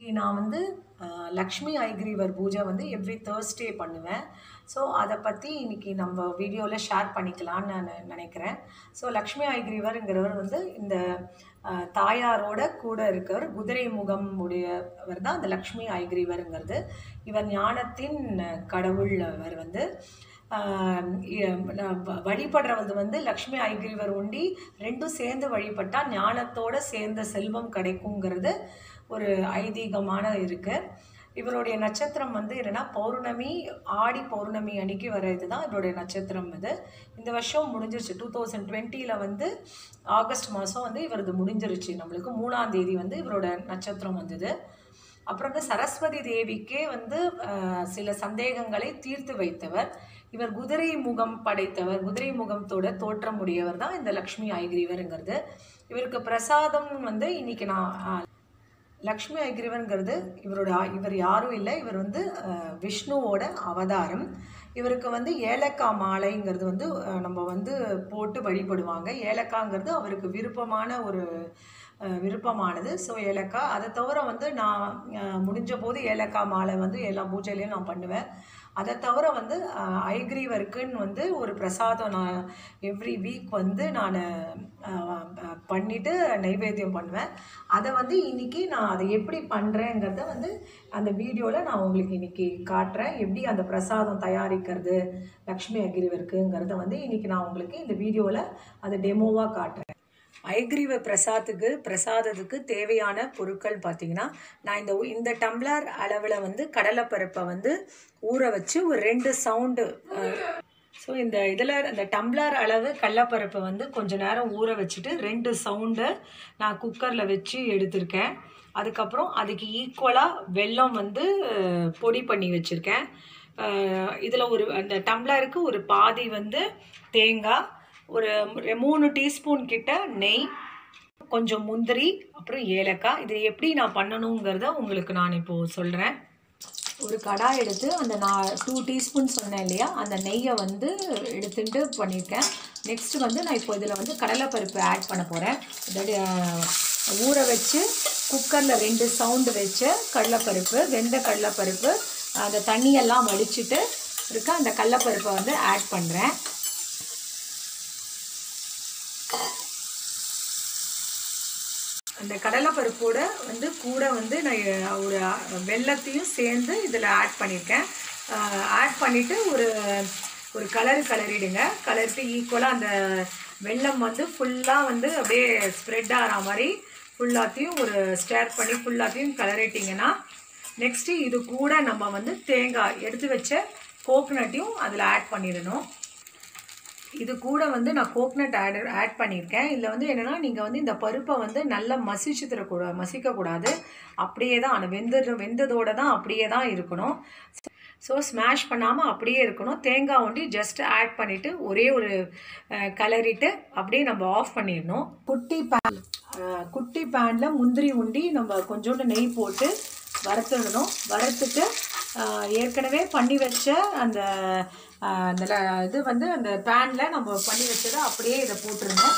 நான் வந்து அஹ், லக்ஷ்மி ஐக்ரீவர் பூஜை வந்து எவ்ரி தேர்ஸ்டே பண்ணுவேன் ஸோ அதை பற்றி இன்னைக்கு நம்ம வீடியோவில் ஷேர் பண்ணிக்கலாம்னு நான் நினைக்கிறேன் ஸோ லக்ஷ்மி ஐக்ரீவருங்கிறவர் வந்து இந்த அஹ், தாயாரோட கூட இருக்கவர் குதிரை முகம் உடையவர் தான் அந்த லக்ஷ்மி ஐக்ரீவருங்கிறது இவர் ஞானத்தின் கடவுள் அவர் வந்து ஆஹ் இ- நான் வ- வழிபடுறது வந்து லக்ஷ்மி ஐகிரிவர் உண்டி ரெண்டும் சேர்ந்து வழிபட்டா ஞானத்தோட சேர்ந்த செல்வம் கிடைக்குங்கிறது ஒரு ஐதீகமான இருக்கு இவருடைய நட்சத்திரம் வந்து என்னன்னா பௌர்ணமி ஆடி பௌர்ணமி அன்னைக்கு வர இதுதான் இவருடைய நட்சத்திரம் இது இந்த வருஷம் முடிஞ்சிருச்சு டூ தௌசண்ட் டுவெண்ட்டியில் வந்து ஆகஸ்ட் மாதம் வந்து இவரது முடிஞ்சிருச்சு நம்மளுக்கு மூணாம் தேதி வந்து இவரோட நட்சத்திரம் வந்தது அப்புறம் வந்து சரஸ்வதி தேவிக்கே வந்து அஹ், சில சந்தேகங்களை தீர்த்து வைத்தவர் இவர் குதிரை முகம் படைத்தவர் குதிரை முகத்தோட தோற்றம் உடையவர் தான் இந்த லக்ஷ்மி ஐகிரிவருங்கிறது இவருக்கு பிரசாதம் வந்து இன்னைக்கு நான் அஹ், லக்ஷ்மி ஐகிரிவன்கிறது இவரோட இவர் யாரும் இல்லை இவர் வந்து அஹ், விஷ்ணுவோட அவதாரம் இவருக்கு வந்து ஏலக்காய் மாலைங்கிறது வந்து அஹ், நம்ம வந்து போட்டு வழிபடுவாங்க ஏலக்காய்ங்கிறது அவருக்கு விருப்பமான ஒரு அஹ், விருப்பமானது ஸோ ஏலக்காய் அதை தவிர வந்து நான் அஹ், முடிஞ்ச போது ஏலக்காய் மாலை வந்து எல்லா பூஜையிலையும் நான் பண்ணுவேன் அதை தவிர வந்து அஹ், ஐகிரீவருக்குன்னு வந்து ஒரு பிரசாதம் நான் எவ்ரி வீக் வந்து நான் பண்ணிட்டு நைவேத்தியம் பண்ணுவேன் அதை வந்து இன்னைக்கு நான் அதை எப்படி பண்ணுறேங்கிறத வந்து அந்த வீடியோவில் நான் உங்களுக்கு இன்னைக்கு காட்டுறேன் எப்படி அந்த பிரசாதம் தயாரிக்கிறது லக்ஷ்மி அகிரிவருக்குங்கிறத வந்து இன்னைக்கு நான் உங்களுக்கு இந்த வீடியோவில் அதை டெமோவாக காட்டுறேன் ஐக்ரீவ பிரசாத்துக்கு பிரசாதத்துக்கு தேவையான பொருட்கள் பார்த்தீங்கன்னா நான் இந்த இந்த டம்ளர் அளவில் வந்து கடலைப்பருப்பை வந்து ஊற வச்சு ஒரு ரெண்டு சவுண்டு ஸோ இந்த இதில் இந்த டம்ளர் அளவு கடலப்பருப்பை வந்து கொஞ்ச நேரம் ஊற வச்சுட்டு ரெண்டு சவுண்டு நான் குக்கரில் வச்சு எடுத்திருக்கேன் அதுக்கப்புறம் அதுக்கு ஈக்குவலாக வெல்லம் வந்து அஹ், பொடி பண்ணி வச்சுருக்கேன் இதில் ஒரு அந்த டம்ளருக்கு ஒரு பாதி வந்து தேங்காய் ஒரு மூணு டீஸ்பூன் கிட்ட நெய் கொஞ்சம் முந்திரி அப்புறம் ஏலக்காய் இது எப்படி நான் பண்ணணுங்கிறத உங்களுக்கு நான் இப்போது சொல்கிறேன் ஒரு கடாய் எடுத்து அந்த நான் டூ டீஸ்பூன் சொன்னேன் இல்லையா அந்த நெய்யை வந்து எடுத்துட்டு பண்ணியிருக்கேன் நெக்ஸ்ட் வந்து நான் இப்போ இதில் வந்து கடலைப்பருப்பு ஆட் பண்ண போகிறேன் அதாவது அஹ், ஊற வச்சு குக்கரில் ரெண்டு சவுண்டு வச்ச கடலைப்பருப்பு வெந்த கடலைப்பருப்பு அந்த தண்ணியெல்லாம் வடிச்சிட்டு இருக்க அந்த கடலைப்பருப்பை வந்து ஆட் பண்ணுறேன் அந்த கடலைப்பருப்போட வந்து கூட வந்து நான் ஒரு வெள்ளத்தையும் சேர்ந்து இதில் ஆட் பண்ணியிருக்கேன் ஆட் பண்ணிவிட்டு ஒரு ஒரு கலர் கலரிடுங்க கலரிட்டு ஈக்குவலாக அந்த வெள்ளம் வந்து ஃபுல்லாக வந்து அப்படியே ஸ்ப்ரெட் ஆகிற மாதிரி ஃபுல்லாத்தையும் ஒரு ஸ்டேர் பண்ணி ஃபுல்லாத்தையும் கலரிட்டிங்கன்னா நெக்ஸ்ட்டு இது கூட நம்ம வந்து தேங்காய் எடுத்து வச்ச கோகனட்டையும் அதில் ஆட் பண்ணிடணும் இது கூட வந்து நான் கோக்னட் ஆட் ஆட் பண்ணியிருக்கேன் இதில் வந்து என்னென்னா நீங்கள் வந்து இந்த பருப்பை வந்து நல்லா மசிச்சு தரக்கூடாது மசிக்கக்கூடாது அப்படியே தான் அந்த வெந்த வெந்ததோட தான் அப்படியே தான் இருக்கணும் ஸோ ஸ்மாஷ் பண்ணாமல் அப்படியே இருக்கணும் தேங்காய் ஒண்டி ஜஸ்ட் ஆட் பண்ணிவிட்டு ஒரே ஒரு அஹ், கலரிட்டு அப்படியே நம்ம ஆஃப் பண்ணிடணும் குட்டி பேன் குட்டி பேனில் முந்திரி உண்டி நம்ம கொஞ்சோண்டு நெய் போட்டு வறுத்துடணும் வறுத்துட்டு ஆஹ், ஏற்கனவே பண்ணி வச்ச அந்த ஆஹ், அந்த ல- இது வந்து அந்த பேனில் நம்ம பண்ணி வச்சதை அப்படியே இதை போட்டுருணும்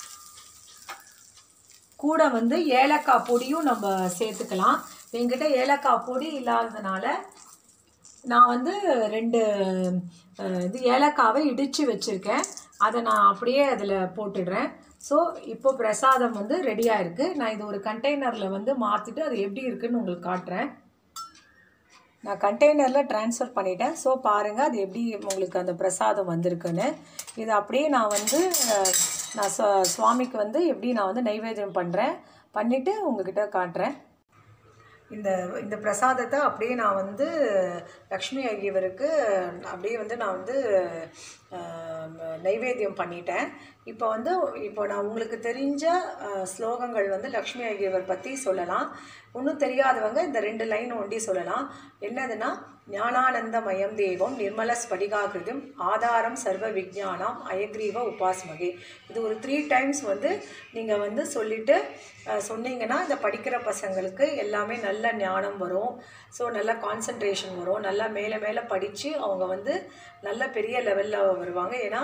கூட வந்து ஏலக்காய் பொடியும் நம்ம சேர்த்துக்கலாம் என்கிட்ட ஏலக்காய் பொடி இல்லாததுனால நான் வந்து ரெண்டு அஹ், இது ஏலக்காவை இடித்து வச்சுருக்கேன் அதை நான் அப்படியே அதில் போட்டுடுறேன் ஸோ இப்போ பிரசாதம் வந்து ரெடியாக இருக்குது நான் இது ஒரு கண்டெய்னரில் வந்து மாற்றிட்டு அது எப்படி இருக்குன்னு உங்களுக்கு காட்டுறேன் நான் கண்டெய்னரில் ட்ரான்ஸ்ஃபர் பண்ணிட்டேன் ஸோ பாருங்கள் அது எப்படி உங்களுக்கு அந்த பிரசாதம் வந்திருக்குன்னு இது அப்படியே நான் வந்து அஹ், நான் சு- சுவாமிக்கு வந்து எப்படி நான் வந்து நைவேத்தியம் பண்ணுறேன் பண்ணிவிட்டு உங்ககிட்ட காட்டுறேன் இந்த இந்த பிரசாதத்தை அப்படியே நான் வந்து லக்ஷ்மி ஐயவருக்கு அப்படியே வந்து நான் வந்து ஆஹ், நைவேத்தியம் பண்ணிட்டேன் இப்போ வந்து இப்போ நான் உங்களுக்கு தெரிஞ்ச ஆஹ், ஸ்லோகங்கள் வந்து லக்ஷ்மி ஐயவர் பற்றி சொல்லலாம் ஒன்றும் தெரியாதவங்க இந்த ரெண்டு லைன் ஒண்டி சொல்லலாம் என்னதுன்னா ஞானானந்தமயம் தேவம் நிர்மல ஸ்படிகாகிருதம் ஆதாரம் சர்வ விஜயானம் அயக்ரீவ உபாஸ்மகே இது ஒரு த்ரீ டைம்ஸ் வந்து நீங்கள் வந்து சொல்லிட்டு அஹ், சொன்னீங்கன்னா இந்த படிக்கிற பசங்களுக்கு எல்லாமே நல்ல ஞானம் வரும் ஸோ நல்ல கான்சன்ட்ரேஷன் வரும் நல்லா மேலே மேலே படித்து அவங்க வந்து நல்ல பெரிய லெவலில் வருவாங்க ஏன்னா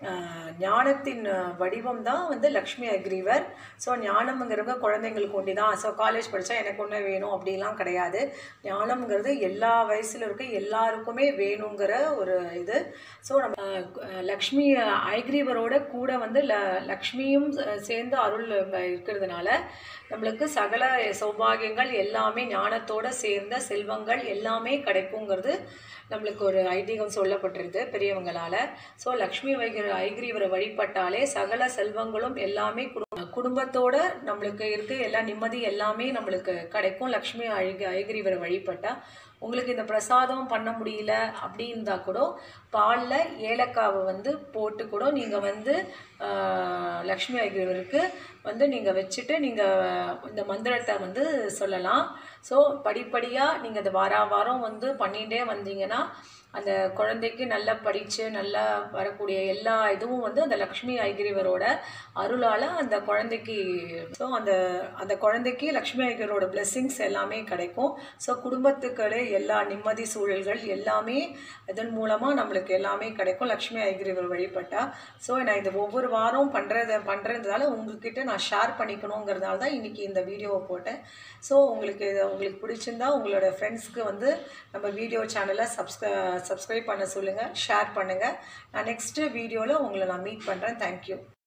ஆஹ், ஞானத்தின் வடிவம் தான் வந்து லக்ஷ்மி அக்ரீவர் ஸோ ஞானம்ங்கிறவங்க குழந்தைங்களுக்கு ஒண்டி தான் ஸோ காலேஜ் படித்தா எனக்கு ஒன்று வேணும் அப்படிலாம் கிடையாது ஞானம்ங்கிறது எல்லா வயசில் இருக்க எல்லாருக்குமே வேணுங்கிற ஒரு இது ஸோ நம்ம ஆஹ், லக்ஷ்மி ஐக்ரீவரோட கூட வந்து ல லக்ஷ்மியும் சேர்ந்து அருள் இருக்கிறதுனால நம்மளுக்கு சகல சௌபாகியங்கள் எல்லாமே ஞானத்தோட சேர்ந்த செல்வங்கள் எல்லாமே கிடைக்குங்கிறது நம்மளுக்கு ஒரு ஐதீகம் சொல்லப்பட்டிருக்கு பெரியவங்களால ஸோ லக்ஷ்மி வைகிற ஐகிரீவரை வழிபட்டாலே சகல செல்வங்களும் எல்லாமே குடு- குடும்பத்தோட நம்மளுக்கு இருக்கு எல்லா நிம்மதி எல்லாமே நம்மளுக்கு கிடைக்கும் லக்ஷ்மி ஐக ஐகிரீவரை வழிபட்டா உங்களுக்கு இந்த பிரசாதம் பண்ண முடியல அப்படி இருந்தா கூட பாலில் ஏலக்காவை வந்து போட்டு கூட நீங்கள் வந்து ஆஹ், லக்ஷ்மி ஐகிரீவருக்கு வந்து நீங்கள் வச்சுட்டு நீங்கள் இந்த மந்திரத்தை வந்து சொல்லலாம் ஸோ படிப்படியாக நீங்கள் இந்த வார வாரம் வந்து பண்ணிகிட்டே வந்தீங்கன்னா அந்த குழந்தைக்கு நல்லா படித்து நல்லா வரக்கூடிய எல்லா இதுவும் வந்து அந்த லக்ஷ்மி ஐகிரிவரோட அருளால் அந்த குழந்தைக்கு ஸோ அந்த அந்த குழந்தைக்கு லக்ஷ்மி ஐகிரிவரோட blessings எல்லாமே கிடைக்கும் ஸோ குடும்பத்துக்களே எல்லா நிம்மதி சூழல்கள் எல்லாமே இதன் மூலமாக நம்மளுக்கு எல்லாமே கிடைக்கும் லக்ஷ்மி ஐகிரிவர் வழிபட்டா ஸோ நான் இது ஒவ்வொரு வாரம் பண்ணுறத பண்ணுறதுனால உங்ககிட்ட நான் ஷேர் பண்ணிக்கணுங்கிறதால தான் இன்றைக்கி இந்த வீடியோவை போட்டேன் ஸோ உங்களுக்கு இது உங்களுக்கு பிடிச்சிருந்தா உங்களோட ஃப்ரெண்ட்ஸ்க்கு வந்து நம்ம வீடியோ சேனலை சப்ஸ்கிரை சப்ஸ்கிரைப் பண்ண சொல்லுங்கள் ஷேர் பண்ணுங்கள் நான் நெக்ஸ்ட்டு வீடியோவில் உங்களை நான் மீட் பண்ணுறேன் தேங்க்யூ